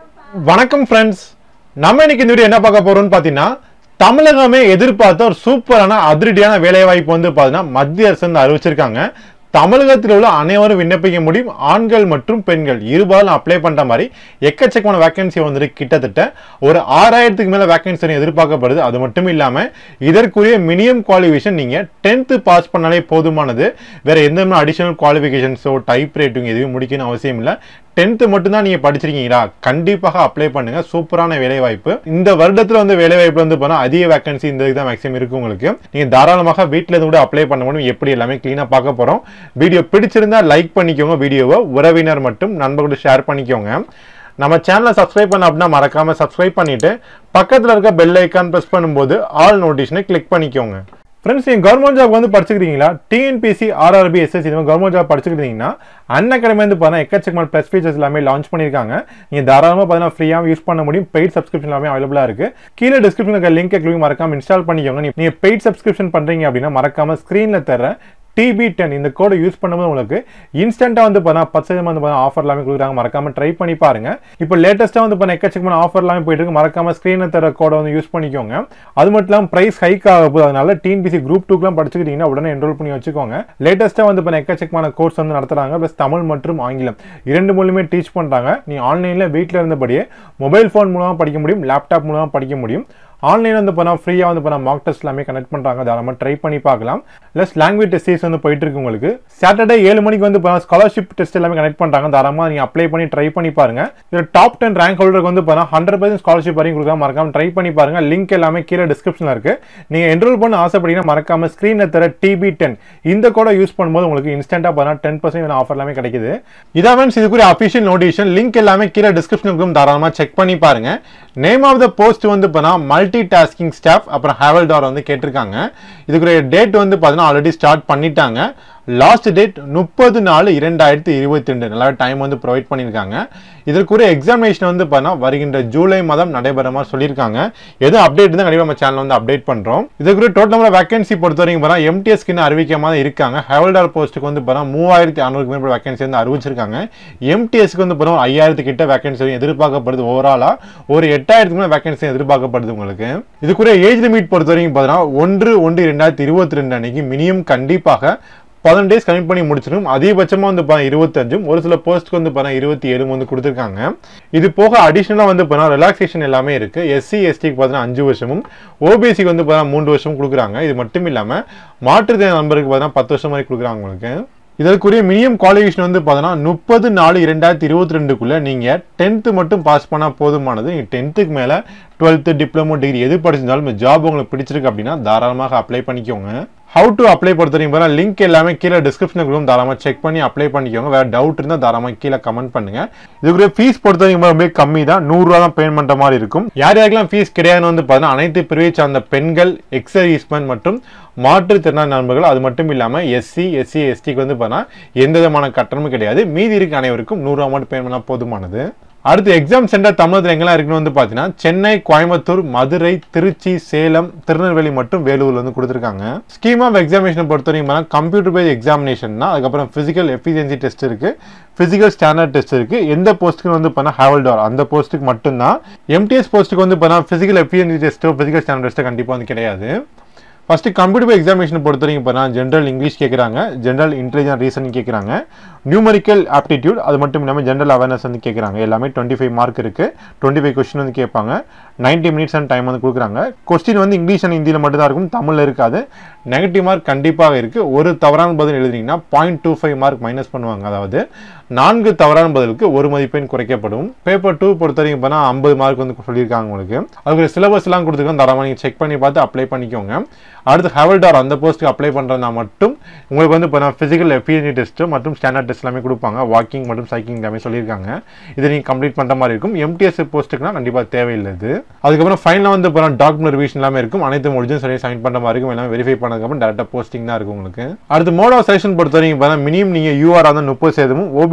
வணக்கம் ஃப்ரெண்ட்ஸ் நம்ம இன்னைக்கு இந்த வீடியோ என்ன பார்க்க போறோம்னு பார்த்தீங்கன்னா தமிழகமே எதிர்பார்த்த ஒரு சூப்பரான அதிரடியான வேலைவாய்ப்பு வந்து பார்த்தீங்கன்னா மத்திய அரசு வந்து அறிவிச்சிருக்காங்க தமிழகத்தில் உள்ள அனைவரும் விண்ணப்பிக்க முடியும் ஆண்கள் மற்றும் பெண்கள் இருபாலும் அப்ளை பண்ற மாதிரி எக்கச்சக்கமான வேகன்சி வந்துட்டு கிட்டத்தட்ட ஒரு ஆறாயிரத்துக்கு மேல வேகன்சி எதிர்பார்க்கப்படுது அது மட்டும் இல்லாம இதற்குரிய மினிமம் குவாலிஃபிகேஷன் நீங்க டென்த்து பாஸ் பண்ணாலே போதுமானது வேற எந்த அடிஷனல் குவாலிஃபிகேஷன்ஸோ டைப் ரைட்டிங் எதுவும் முடிக்கணும் அவசியம் இல்லை டென்த்து மட்டும்தான் நீங்க படிச்சிருக்கீங்களா கண்டிப்பாக அப்ளை பண்ணுங்க சூப்பரான வேலைவாய்ப்பு இந்த வருடத்துல வந்து வேலைவாய்ப்பு வந்து போனா அதிக வேகன்சி இந்த இதுதான் மேக்ஸிமம் இருக்கு உங்களுக்கு நீங்க தாராளமாக வீட்ல இருந்து கூட அப்ளை பண்ண முடியும் எப்படி எல்லாமே கிளீனா பார்க்க போறோம் வீடியோ பிடிச்சிருந்தா லைக் பண்ணிக்கோங்க வீடியோவை உறவினர் மட்டும் நண்பர்களோட ஷேர் பண்ணிக்கோங்க நம்ம சேனலை சப்ஸ்கிரைப் பண்ண அப்படின்னா மறக்காம சப்ஸ்கிரைப் பண்ணிட்டு பக்கத்துல இருக்க பெல் ஐக்கான் பிரஸ் பண்ணும்போது ஆல் நோட்டிஷனை கிளிக் பண்ணிக்கோங்க ஃப்ரெண்ட்ஸ் நீங்கள் கவர்மெண்ட் ஜாப் வந்து படிச்சுக்கிறீங்களா டிஎன்பிசி ஆர்ஆர்பி எஸ்எஸ்சி இந்த மாதிரி கவர்மெண்ட் ஜாப் படிச்சுக்கிறீங்கன்னா அன் அகாடமி வந்து பார்த்தீங்கன்னா எக்கச்சக்கமான ப்ளஸ் ஃபீச்சர்ஸ் எல்லாமே லான்ச் பண்ணியிருக்காங்க நீங்கள் தாராளமாக பார்த்தீங்கன்னா ஃப்ரீயாக யூஸ் பண்ண முடியும் பெய்ட் சப்ஸ்கிரிப்ஷன் எல்லாமே அவைலபிளாக இருக்கு கீழே டிஸ்கிரிப்ஷன் இருக்க லிங்க் கிளிக் மறக்காம இன்ஸ்டால் பண்ணிக்கோங்க நீங்கள் பெய்ட் சப்ஸ்கிரிப்ஷன் பண்ணுறீங்க அப்படின்னா மறக்காம ஸ்க்ரீனில் தர டிபி டென் இந்த கோடை யூஸ் பண்ணும்போது உங்களுக்கு இன்ஸ்டன்ட்டாக வந்து பார்த்தா பத்து சதவீதம் வந்து பார்த்தா ஆஃபர் எல்லாமே கொடுக்குறாங்க மறக்காம ட்ரை பண்ணி பாருங்க இப்போ லேட்டஸ்ட்டாக வந்து பண்ண எக்கச்சக்கமான ஆஃபர் எல்லாமே போயிட்டு இருக்கு மறக்காம ஸ்க்ரீனில் தர கோடை வந்து யூஸ் பண்ணிக்கோங்க அது மட்டும் இல்லாமல் ப்ரைஸ் ஹைக் ஆக போகுது அதனால டிஎன்பிசி குரூப் டூக்குலாம் படிச்சுக்கிட்டீங்கன்னா உடனே என்ரோல் பண்ணி வச்சுக்கோங்க லேட்டஸ்ட்டாக வந்து பண்ண எக்கச்சக்கமான கோர்ஸ் வந்து நடத்துறாங்க ப்ளஸ் தமிழ் மற்றும் ஆங்கிலம் இரண்டு மூலியமே டீச் பண்ணுறாங்க நீ ஆன்லைனில் வீட்டில் இருந்தபடியே மொபைல் ஃபோன் மூலமாக படிக்க முடியும் லேப்டாப் மூலமாக படிக்க முடியும் ஆன்லைன் வந்து போனால் ஃப்ரீயாக வந்து போனால் மார்க் டெஸ்ட் எல்லாமே கனெக்ட் பண்ணுறாங்க தாராளமாக ட்ரை பண்ணி பார்க்கலாம் ப்ளஸ் லாங்குவேஜ் டெஸ்ட் வந்து போயிட்டு இருக்கு உங்களுக்கு சாட்டர்டே ஏழு மணிக்கு வந்து போனால் ஸ்காலர்ஷிப் டெஸ்ட் எல்லாமே கனெக்ட் பண்ணுறாங்க தாராளமாக நீங்கள் அப்ளை பண்ணி ட்ரை பண்ணி பாருங்க இதில் டாப் டென் ரேங்க் ஹோல்டருக்கு வந்து போனால் ஹண்ட்ரட் பர்சன்ட் ஸ்காலர்ஷிப் வரைக்கும் கொடுக்காம மறக்காம ட்ரை பண்ணி பாருங்க லிங்க் எல்லாமே கீழே டிஸ்கிரிப்ஷனில் இருக்கு நீங்கள் என்ரோல் பண்ண ஆசைப்பட்டீங்கன்னா மறக்காம ஸ்க்ரீனில் தர டிபி டென் இந்த கூட யூஸ் பண்ணும்போது உங்களுக்கு இன்ஸ்டன்ட்டாக போனால் டென் பர்சன்ட் ஆஃபர் எல்லாமே கிடைக்குது இதான் ஃப்ரெண்ட்ஸ் இதுக்குரிய அஃபிஷியல் நோட்டிஃபிகேஷன் லிங்க் எல்லாமே கீழே டிஸ்கிரிப்ஷன் இருக்கும் தாராளமாக செக் பண்ணி பாருங்க நேம் ஆஃப் த போஸ்ட் வந்து போனால் மல்டி டாஸ்கிங் ஸ்டாஃப் அப்புறம் ஹேவல்டார் வந்து கேட்டிருக்காங்க இதுக்குரிய டேட் வந்து பார்த்தீங்கன்னா ஆல்ரெடி ஸ்டார்ட் பண்ணிட்டாங்க லாஸ்ட் டேட் முப்பது நாலு இரண்டாயிரத்தி இருபத்தி ரெண்டு நல்லா டைம் வந்து ப்ரொவைட் பண்ணியிருக்காங்க இதற்குரிய எக்ஸாமினேஷன் வந்து பார்த்தீங்கன்னா வருகின்ற ஜூலை மாதம் நடைபெற மாதிரி சொல்லியிருக்காங்க எதுவும் அப்டேட் தான் கண்டிப்பாக நம்ம சேனல் வந்து அப்டேட் பண்ணுறோம் இதுக்குரிய டோட்டல் நம்பர் வேகன்சி பொறுத்த வரைக்கும் பார்த்தா எம்டிஎஸ்க்கு அறிவிக்காம தான் இருக்காங்க ஹேவல்டார் போஸ்ட்டுக்கு வந்து பார்த்தா மூவாயிரத்தி அறுநூறுக்கு மேற்பட்ட வேகன்சி வந்து அறிவிச்சிருக்காங்க எம்டிஎஸ்க்கு வந்து பார்த்தா ஐயாயிரத்து கிட்ட வேகன்சி எதிர்பார்க்கப்படுது ஓவராலாக ஒரு எட்டாயிரத்துக்கு மேலே வேகன்சி எதிர்பார்க்கப்படுது உங்களுக்கு இதுக்குரிய ஏஜ் லிமிட் பொறுத்த வரைக்கும் பார்த்தீங்கன்னா ஒன்று ஒன்று ரெண்டாயிரத்தி இருபத்தி ரெண்டு அன்னைக்கு மினிமம் கண்டிப்பாக பதினெண்டு டேஸ் கனெக்ட் பண்ணி முடிச்சிடும் அதிகபட்சமாக வந்து பார்த்தா இருபத்தஞ்சும் ஒரு சில போஸ்ட்டுக்கு வந்து பார்த்தா இருபத்தி ஏழும் வந்து கொடுத்துருக்காங்க இது போக அடிஷ்னலாக வந்து பார்த்தா ரிலாக்ஸேஷன் எல்லாமே இருக்குது எஸ்சி எஸ்டிக்கு பார்த்தீங்கன்னா அஞ்சு வருஷமும் ஓபிசிக்கு வந்து பார்த்தா மூன்று வருஷம் கொடுக்குறாங்க இது மட்டும் இல்லாமல் மாற்றுத்திறன் நண்பருக்கு பார்த்தீங்கன்னா பத்து வருஷம் வரை கொடுக்குறாங்க உங்களுக்கு இதற்குரிய மினிமம் குவாலிஃபிகேஷன் வந்து பார்த்தோன்னா முப்பது நாலு இரண்டாயிரத்தி இருபத்தி ரெண்டுக்குள்ளே நீங்கள் டென்த்து மட்டும் பாஸ் பண்ணால் போதுமானது நீங்கள் டென்த்துக்கு மேலே டுவெல்த்து டிப்ளமோ டிகிரி எது படிச்சிருந்தாலும் ஜாப் உங்களுக்கு பிடிச்சிருக்கு அப்படின்னா தாராளமாக அப்ளை பண்ணிக்கோங்க ஹவு டு அப்ளை பொறுத்த வரைக்கும் பார்த்தா லிங்க் எல்லாமே கீழே டிஸ்கிரிப்ஷனுக்கு இருக்கும் தாராளமாக செக் பண்ணி அப்ளை பண்ணிக்கோங்க வேறு டவுட் இருந்தால் தாராளமாக கீழே கமெண்ட் பண்ணுங்க இதுக்குரிய ஃபீஸ் பொறுத்த வரைக்கும் ரொம்ப கம்மி தான் நூறுரூவா தான் பேமெண்ட் பண்ணுற மாதிரி இருக்கும் யார் யாருக்கெல்லாம் ஃபீஸ் கிடையாதுன்னு வந்து பார்த்தீங்கன்னா அனைத்து பிரிவை சார்ந்த பெண்கள் எக்ஸர்வீஸ்மேன் மற்றும் மாற்றுத்திறனாளி நண்பர்கள் அது மட்டும் இல்லாமல் எஸ்சி எஸ்சி எஸ்டிக்கு வந்து பார்த்தீங்கன்னா எந்த விதமான கட்டணமும் கிடையாது மீதி இருக்க அனைவருக்கும் நூறுரூவா மட்டும் பேமெண்ட் பண்ணால் போதுமானது அடுத்து எக்ஸாம் சென்டர் தமிழகத்தில் எங்கெல்லாம் இருக்குன்னு வந்து பார்த்தீங்கன்னா சென்னை கோயம்புத்தூர் மதுரை திருச்சி சேலம் திருநெல்வேலி மற்றும் வேலூர்ல வந்து கொடுத்துருக்காங்க ஸ்கீம் ஆஃப் எக்ஸாமினேஷன் பொறுத்த வரைக்கும் கம்ப்யூட்டர் பேஸ் எக்ஸாமினேஷன் தான் அதுக்கப்புறம் ஃபிசிக்கல் எஃபிஷியன்சி டெஸ்ட் இருக்கு ஃபிசிக்கல் ஸ்டாண்டர்ட் டெஸ்ட் இருக்கு எந்த போஸ்ட்டுக்கு வந்து பண்ணால் ஹேவல்டார் அந்த போஸ்ட்டுக்கு மட்டும்தான் எம்டிஎஸ் போஸ்ட்டுக்கு வந்து பண்ணால் ஃபிசிக்கல் எஃபிஷியன்சி டெஸ்ட்டோ ஃபிசிக்கல் ஸ்டாண்டர்ட் டெஸ்ட்டோ கண்டிப்பாக வந்து கிடையாது ஃபர்ஸ்ட் கம்ப்யூட்டர் எக்ஸாமினேஷன் பொறுத்த வரைக்கும் இப்போ ஜென்ரல் இங்கிலீஷ் கேட்குறாங்க ஜென்ரல் இன்டெலிஜென்ட் ரீசனிங் கேட்குறாங்க நியூமரிக்கல் ஆப்டிடியூட் அது மட்டும் இல்லாமல் ஜென்ரல் அவேர்னஸ் வந்து கேட்குறாங்க எல்லாமே டுவெண்ட்டி ஃபைவ் மார்க் இருக்குது டுவெண்ட்டி ஃபைவ் கொஸ்டின் வந்து கேட்பாங்க நைன்ட்டி மினிட்ஸ் அண்ட் டைம் வந்து கொடுக்குறாங்க கொஸ்டின் வந்து இங்கிலீஷ் அண்ட் ஹிந்தியில் மட்டும் தான் இருக்கும் தமிழில் இருக்காது நெகட்டிவ் மார்க் கண்டிப்பாக இருக்குது ஒரு தவறான பதில் எழுதுனீங்கன்னா point two five mark minus பண்ணுவாங்க அதாவது நான்கு தவறான பதிலுக்கு ஒரு மதிப்பெண் குறைக்கப்படும் பேப்பர் டூ பொறுத்த வரைக்கும் போனால் ஐம்பது மார்க் வந்து சொல்லியிருக்காங்க உங்களுக்கு அதுக்கு சிலபஸ் எல்லாம் கொடுத்துருக்கோம் தரமாக நீங்கள் செக் பண்ணி பார்த்து அப்ளை பண்ணிக்கோங்க அடுத்து ஹெவல்டார் அந்த போஸ்ட்டுக்கு அப்ளை பண்ணுறதுனா மட்டும் உங்களுக்கு வந்து இப்போ ஃபிசிக்கல் எஃபிஷியன்சி டெஸ்ட்டு மற்றும் ஸ்டாண்டர்ட் டெஸ்ட் எல்லாமே கொடுப்பாங்க வாக்கிங் மற்றும் சைக்கிங் எல்லாமே சொல்லியிருக்காங்க இதை நீங்கள் கம்ப்ளீட் பண்ணுற மாதிரி இருக்கும் எம்டிஎஸ் போஸ்ட்டுக்குனா கண்டிப்பாக தேவையில்லை இது அதுக்கப்புறம் ஃபைனலாக வந்து இப்போ டாக்குமெண்ட் ரிவிஷன் எல்லாமே இருக்கும் அனைத்து முடிஞ்சும் சரி சைன் பண்ணுற மாதிரி இருக்கும் எல்லாமே வெரிஃபை பண்ணதுக்கப்புறம் டேரெக்டாக போஸ்டிங் தான் இருக்கும் உங்களுக்கு அடுத்து மோட் ஆஃப் செலெக்ஷன் பொறுத்த வரைக்கும் பார்த்தா மினிமம் நீங்கள் யூஆர் வந்து முப்பது சதவீதமும் ஓபிசி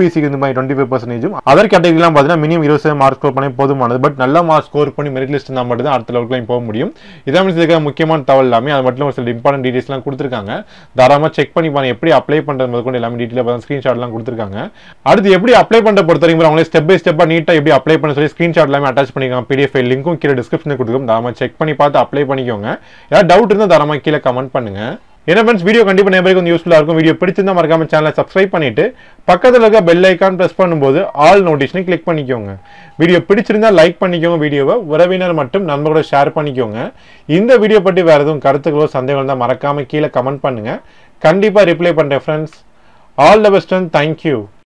ஓபிசிக்கு இந்த மாதிரி டுவெண்ட்டி ஃபைவ் பர்சன்டேஜும் அதர் கேட்டகரிலாம் பார்த்தீங்கன்னா மினிமம் இருபது மார்க் ஸ்கோர் பண்ணி போதுமானது பட் நல்ல மார்க் ஸ்கோர் பண்ணி மெரிட் லிஸ்ட் இருந்தால் மட்டும் தான் அடுத்த லெவலுக்கு போக முடியும் இதான் மீன்ஸ் இதுக்காக முக்கியமான தகவல் எல்லாமே அது மட்டும் இல்லாம ஒரு சில இம்பார்ட்டன்ட் டீடைல்ஸ்லாம் கொடுத்துருக்காங்க தாராளமாக செக் பண்ணி பாருங்க எப்படி அப்ளை பண்ணுறது முதல் கொண்டு எல்லாமே டீட்டெயிலாக பார்த்து ஸ்க்ரீன்ஷாட்லாம் கொடுத்துருக்காங்க அடுத்து எப்படி அப்ளை பண்ணுற பொறுத்த வரைக்கும் அவங்களே ஸ்டெப் பை ஸ்டெப்பாக நீட்டாக எப்படி அப்ளை பண்ண சொல்லி ஸ்க்ரீன்ஷாட் எல்லாமே அட்டாச் பண்ணிக்கலாம் பிடிஎஃப் லிங்க்கும் கீழே டிஸ்கிரிப்ஷனில் கொடுத்துருக்கோம் தாராளமாக செக் பண்ணி பார்த்து அப்ளை பண்ணிக்கோங்க ஏதாவது டவுட் இருந்தால் தாராளமாக கீழே கமெண்ட் பண்ணுங்க என்ன ஃப்ரெண்ட்ஸ் வீடியோ கண்டிப்பாக நிறைய பேருக்கு வந்து யூஸ்ஃபுல்லாக இருக்கும் வீடியோ பிடிச்சிருந்தா மறக்காம சேனலை சப்ஸ்கிரைப் பண்ணிட்டு பக்கத்தில் இருக்க பெல் ஐக்கான் ப்ரெஸ் பண்ணும்போது ஆல் நோட்டிஃபிகேஷனை கிளிக் பண்ணிக்கோங்க வீடியோ பிடிச்சிருந்தா லைக் பண்ணிக்கோங்க வீடியோவை உறவினர் மற்றும் நண்பர்களோட ஷேர் பண்ணிக்கோங்க இந்த வீடியோ பற்றி வேறு எதுவும் கருத்துக்களோ சந்தேகம் இருந்தால் மறக்காம கீழே கமெண்ட் பண்ணுங்க கண்டிப்பாக ரிப்ளை பண்ணுறேன் friends all the best and thank you